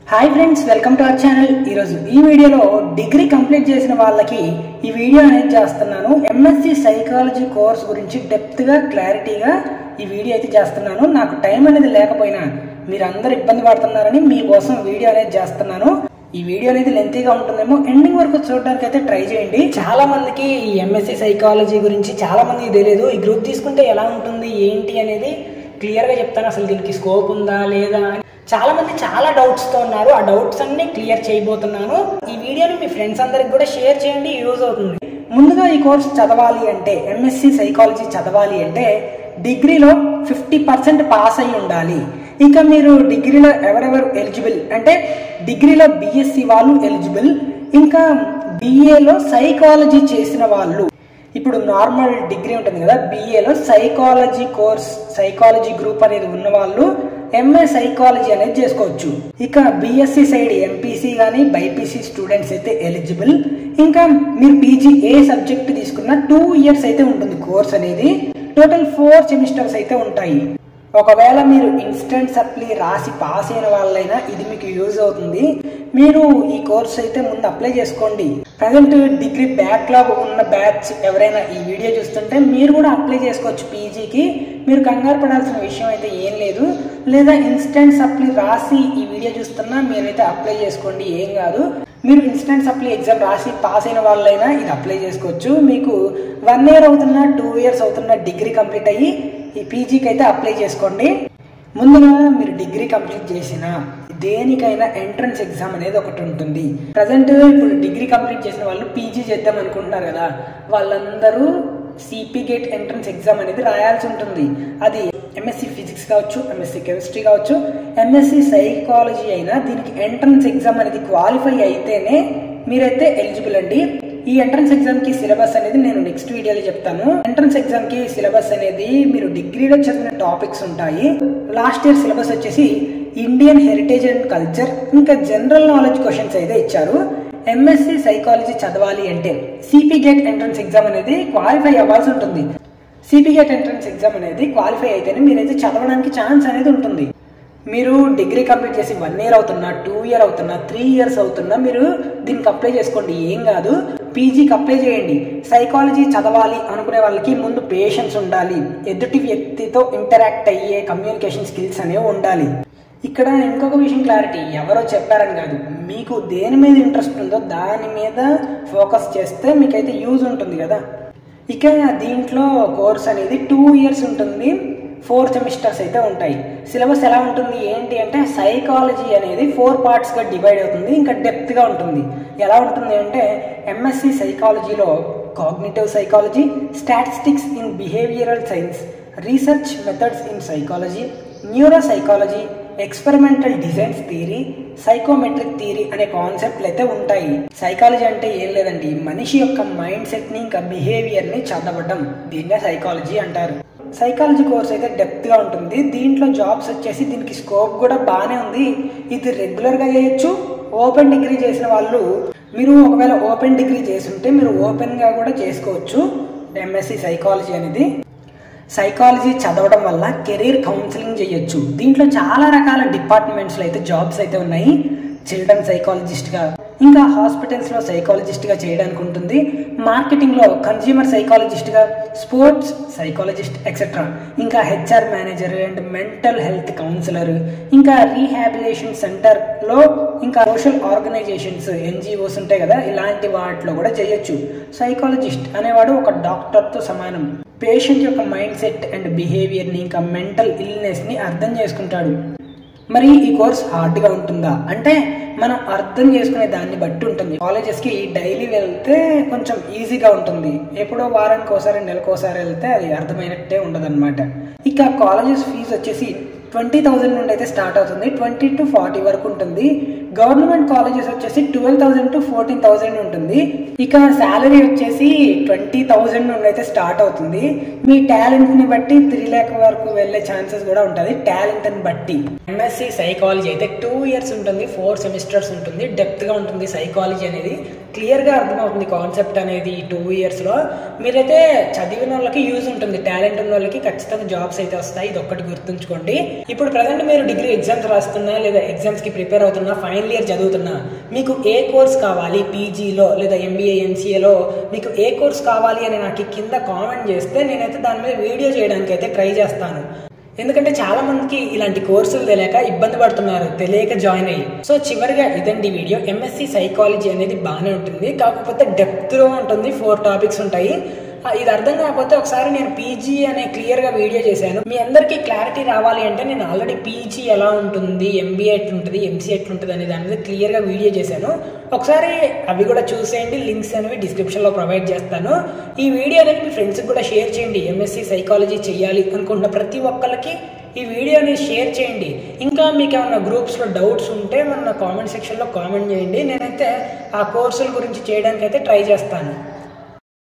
hi friends welcome to our channel ఈరోజు ఈ వీడియోలో డిగ్రీ కంప్లీట్ చేసిన వాళ్ళకి ఈ వీడియో అనేది చేస్తున్నాను ఎంఎస్సి సైకాలజీ కోర్స్ గురించి డెప్త్గా క్లారిటీగా ఈ వీడియో అయితే చేస్తున్నాను నాకు టైం అనేది లేకపోయినా మీరందరూ ఇబ్బంది పడుతున్నారని మీకోసం వీడియో అనేది చేస్తున్నాను ఈ వీడియో అనేది లెంతీగా ఉంటుందేమో ఎండింగ్ వరకు చూడడానికి అయితే ట్రై చేయండి చాలా మందికి ఈ ఎంఎస్సి సైకాలజీ గురించి చాలా మందికి తెలియదు ఈ గ్రూప్ తీసుకుంటే ఎలా ఉంటుంది ఏంటి అనేది క్లియర్గా చెప్తాను అసలు దీనికి స్కోప్ ఉందా లేదా అని చాలా మంది చాలా డౌట్స్ తో ఉన్నారు ఆ డౌట్స్ అన్ని క్లియర్ చేయబోతున్నాను ఈ వీడియోని మీ ఫ్రెండ్స్ అందరికి కూడా షేర్ చేయండి యూజ్ అవుతుంది ముందుగా ఈ కోర్స్ చదవాలి అంటే ఎంఎస్సి సైకాలజీ చదవాలి అంటే డిగ్రీలో ఫిఫ్టీ పర్సెంట్ పాస్ అయి ఉండాలి ఇంకా మీరు డిగ్రీలో ఎవరెవరు ఎలిజిబుల్ అంటే డిగ్రీలో బిఎస్సి వాళ్ళు ఎలిజిబుల్ ఇంకా బిఏలో సైకాలజీ చేసిన వాళ్ళు ఇప్పుడు నార్మల్ డిగ్రీ ఉంటుంది కదా బిఏలో సైకాలజీ కోర్స్ సైకాలజీ గ్రూప్ అనేది ఉన్న వాళ్ళు ఎంఏ సైకాలజీ అనేది చేసుకోవచ్చు ఇక బిఎస్సి సైడ్ ఎంపీసీ కానీ బైపీసీ స్టూడెంట్స్ అయితే ఎలిజిబుల్ ఇంకా మీరు పీజీ ఏ సబ్జెక్ట్ తీసుకున్నా టూ ఇయర్స్ అయితే ఉంటుంది కోర్స్ అనేది టోటల్ ఫోర్ సెమిస్టర్స్ అయితే ఉంటాయి ఒకవేళ మీరు ఇన్స్టెంట్ సప్లీ రాసి పాస్ అయిన వాళ్ళైనా ఇది మీకు యూజ్ అవుతుంది మీరు ఈ కోర్స్ అయితే ముందు అప్లై చేసుకోండి ప్రజెంట్ డిగ్రీ బ్యాక్లాగ్ ఉన్న బ్యాచ్ ఎవరైనా ఈ వీడియో చూస్తుంటే మీరు కూడా అప్లై చేసుకోవచ్చు పీజీకి మీరు కంగారు పడాల్సిన విషయం అయితే ఏం లేదు లేదా ఇన్స్టెంట్ సప్లీ రాసి ఈ వీడియో చూస్తున్నా మీరైతే అప్లై చేసుకోండి ఏం కాదు మీరు ఇన్స్టెంట్ సప్లీ ఎగ్జామ్ రాసి పాస్ అయిన వాళ్ళైనా ఇది అప్లై చేసుకోవచ్చు మీకు వన్ ఇయర్ అవుతున్నా టూ ఇయర్స్ అవుతున్న డిగ్రీ కంప్లీట్ అయ్యి ఈ పీజీకి అయితే అప్లై చేసుకోండి ముందుగా మీరు డిగ్రీ కంప్లీట్ చేసిన దేనికైనా ఎంట్రన్స్ ఎగ్జామ్ అనేది ఒకటి ఉంటుంది ప్రజెంట్ ఇప్పుడు డిగ్రీ కంప్లీట్ చేసిన వాళ్ళు పీజీ చేద్దాం అనుకుంటున్నారు కదా వాళ్ళందరూ సిపి గేట్ ఎంట్రన్స్ ఎగ్జామ్ అనేది రాయాల్సి ఉంటుంది అది ఎంఎస్సి ఫిజిక్స్ కావచ్చు ఎంఎస్సి కెమిస్ట్రీ కావచ్చు ఎంఎస్సి సైకాలజీ అయినా దీనికి ఎంట్రన్స్ ఎగ్జామ్ అనేది క్వాలిఫై అయితేనే మీరైతే ఎలిజిబుల్ అండి ఈ ఎంట్రన్స్ ఎగ్జామ్ కి సిలబస్ అనేది నేను నెక్స్ట్ వీడియోలో చెప్తాను ఎంట్రన్స్ ఎగ్జామ్ కి సిలబస్ అనేది మీరు డిగ్రీలో చదివిన టాపిక్స్ ఉంటాయి లాస్ట్ ఇయర్ సిలబస్ వచ్చేసి ఇండియన్ హెరిటేజ్ అండ్ కల్చర్ ఇంకా జనరల్ నాలెడ్జ్ క్వశ్చన్స్ అయితే ఇచ్చారు ఎంఎస్సి సైకాలజీ చదవాలి అంటే సిపి గేట్ ఎంట్రన్స్ ఎగ్జామ్ అనేది క్వాలిఫై అవ్వాల్సి ఉంటుంది సిపి గేట్ ఎంట్రన్స్ ఎగ్జామ్ అనేది క్వాలిఫై అయితేనే మీరైతే చదవడానికి ఛాన్స్ అనేది ఉంటుంది మీరు డిగ్రీ కంప్లీట్ చేసి వన్ ఇయర్ అవుతున్నా టూ ఇయర్ అవుతున్నా త్రీ ఇయర్స్ అవుతున్నా మీరు దీనికి అప్లై చేసుకోండి ఏం కాదు పీజీకి అప్లై చేయండి సైకాలజీ చదవాలి అనుకునే వాళ్ళకి ముందు పేషెన్స్ ఉండాలి ఎదుటి వ్యక్తితో ఇంటరాక్ట్ అయ్యే కమ్యూనికేషన్ స్కిల్స్ అనేవి ఉండాలి ఇక్కడ ఇంకొక విషయం క్లారిటీ ఎవరో చెప్పారని కాదు మీకు దేని మీద ఇంట్రెస్ట్ ఉందో దాని మీద ఫోకస్ చేస్తే మీకైతే యూజ్ ఉంటుంది కదా ఇక దీంట్లో కోర్స్ అనేది టూ ఇయర్స్ ఉంటుంది ఫోర్ సెమిస్టర్స్ అయితే ఉంటాయి సిలబస్ ఎలా ఉంటుంది ఏంటి అంటే సైకాలజీ అనేది ఫోర్ పార్ట్స్గా డివైడ్ అవుతుంది ఇంకా డెప్త్గా ఉంటుంది ఎలా ఉంటుంది అంటే ఎంఎస్సి సైకాలజీలో cognitive psychology statistics in behavioural science research methods in psychology neuro psychology experimental designs theory psychometric theory అనే కాన్సెప్ట్లు అయితే ఉంటాయి సైకాలజీ అంటే ఏం లేదండి మనిషి యొక్క మైండ్ సెట్ ని ఇంకా బిహేవియర్ ని చదవడం దీన్నే సైకాలజీ అంటారు సైకాలజీ కోర్స్ అయితే డెప్త్ గా ఉంటుంది దీంట్లో జాబ్స్ వచ్చేసి దీనికి స్కోప్ కూడా బాగానే ఉంది ఇది రెగ్యులర్ గా చేయొచ్చు ఓపెన్ డిగ్రీ చేసిన వాళ్ళు మీరు ఒకవేళ ఓపెన్ డిగ్రీ చేస్తుంటే మీరు ఓపెన్ గా కూడా చేసుకోవచ్చు ఎంఎస్సి సైకాలజీ అనేది సైకాలజీ చదవడం వల్ల కెరీర్ కౌన్సిలింగ్ చేయొచ్చు దీంట్లో చాలా రకాల డిపార్ట్మెంట్స్లో అయితే జాబ్స్ అయితే ఉన్నాయి చిల్డ్రన్ సైకాలజిస్ట్గా ఇంకా హాస్పిటల్స్లో సైకాలజిస్ట్గా చేయడానికి ఉంటుంది మార్కెటింగ్లో కన్జ్యూమర్ సైకాలజిస్ట్గా స్పోర్ట్స్ సైకాలజిస్ట్ ఎక్సెట్రా ఇంకా HR manager and mental health counsellor ఇంకా రీహాబిలేషన్ సెంటర్లో ఇంకా సోషల్ ఆర్గనైజేషన్స్ ఎన్జిఓస్ ఉంటాయి కదా ఇలాంటి వాటిలో కూడా చేయొచ్చు సైకాలజిస్ట్ అనేవాడు ఒక డాక్టర్తో సమానం పేషెంట్ యొక్క మైండ్ సెట్ అండ్ బిహేవియర్ని ఇంకా మెంటల్ ఇల్నెస్ని అర్థం చేసుకుంటాడు మరి ఈ కోర్స్ హార్డ్గా ఉంటుందా అంటే మనం అర్థం చేసుకునే దాన్ని బట్టి ఉంటుంది కాలేజెస్కి డైలీ వెళ్తే కొంచెం ఈజీగా ఉంటుంది ఎప్పుడో వారానికి ఒకసారి నెలకోసారి వెళ్తే అది అర్థమైనట్టే ఉండదు ఇక కాలేజెస్ ఫీజు వచ్చేసి ట్వంటీ థౌజండ్ నుండి అయితే స్టార్ట్ అవుతుంది ట్వంటీ టు ఫార్టీ వరకు ఉంటుంది గవర్నమెంట్ కాలేజెస్ వచ్చేసి twelve thousand to fourteen thousand ఉంటుంది ఇక శాలరీ వచ్చేసి ట్వంటీ థౌసండ్ నుండి అయితే స్టార్ట్ అవుతుంది మీ టాలెంట్ ని బట్టి త్రీ ల్యాక్ వరకు వెళ్ళే ఛాన్సెస్ కూడా ఉంటుంది టాలెంట్ ని బట్టి ఎంఎస్సి సైకాలజీ అయితే టూ ఇయర్స్ ఉంటుంది ఫోర్ సెమిస్టర్స్ ఉంటుంది డెప్త్ గా ఉంటుంది సైకాలజీ అనేది క్లియర్ గా అర్థమవుతుంది కాన్సెప్ట్ అనేది ఈ టూ ఇయర్స్ లో మీరైతే చదివిన వాళ్ళకి యూజ్ ఉంటుంది టాలెంట్ ఉన్న వాళ్ళకి ఖచ్చితంగా జాబ్స్ అయితే వస్తాయి ఇది ఒక్కటి గుర్తుంచుకోండి ఇప్పుడు ప్రజెంట్ మీరు డిగ్రీ ఎగ్జామ్స్ రాస్తున్నా లేదా ఎగ్జామ్స్ కి ప్రిపేర్ అవుతున్నా ఫైనల్ ఇయర్ చదువుతున్నా మీకు ఏ కోర్స్ కావాలి పీజీలో లేదా ఎంబీఏ ఎంసీఏలో మీకు ఏ కోర్స్ కావాలి అని నాకు కింద కామెంట్ చేస్తే నేనైతే దాని మీద వీడియో చేయడానికి అయితే ట్రై చేస్తాను ఎందుకంటే చాలా మందికి ఇలాంటి కోర్సులు తెలియక ఇబ్బంది పడుతున్నారు తెలియక జాయిన్ అయ్యి సో చివరిగా ఇదండి వీడియో ఎంఎస్సి సైకాలజీ అనేది బాగానే ఉంటుంది కాకపోతే డెప్త్లో ఉంటుంది ఫోర్ టాపిక్స్ ఉంటాయి ఆ, ఇది అర్థం కాకపోతే ఒకసారి నేను పీజీ అనే క్లియర్ గా వీడియో చేశాను మీ అందరికీ క్లారిటీ రావాలి అంటే నేను ఆల్రెడీ పీజీ ఎలా ఉంటుంది ఎంబీఏ ఎట్లుంటుంది ఎంసీ ఎట్లుంటుంది అనే దాని మీద క్లియర్ గా వీడియో చేశాను ఒకసారి అవి కూడా చూసేయండి లింక్స్ అనేవి డిస్క్రిప్షన్ లో ప్రొవైడ్ చేస్తాను ఈ వీడియో అనేది మీ ఫ్రెండ్స్ కూడా షేర్ చేయండి ఎంఎస్సి సైకాలజీ చేయాలి అనుకుంటున్న ప్రతి ఒక్కరికి ఈ వీడియోని షేర్ చేయండి ఇంకా మీకు ఏమైనా గ్రూప్స్లో డౌట్స్ ఉంటే మన కామెంట్ సెక్షన్లో కామెంట్ చేయండి నేనైతే ఆ కోర్సుల గురించి చేయడానికి అయితే ట్రై చేస్తాను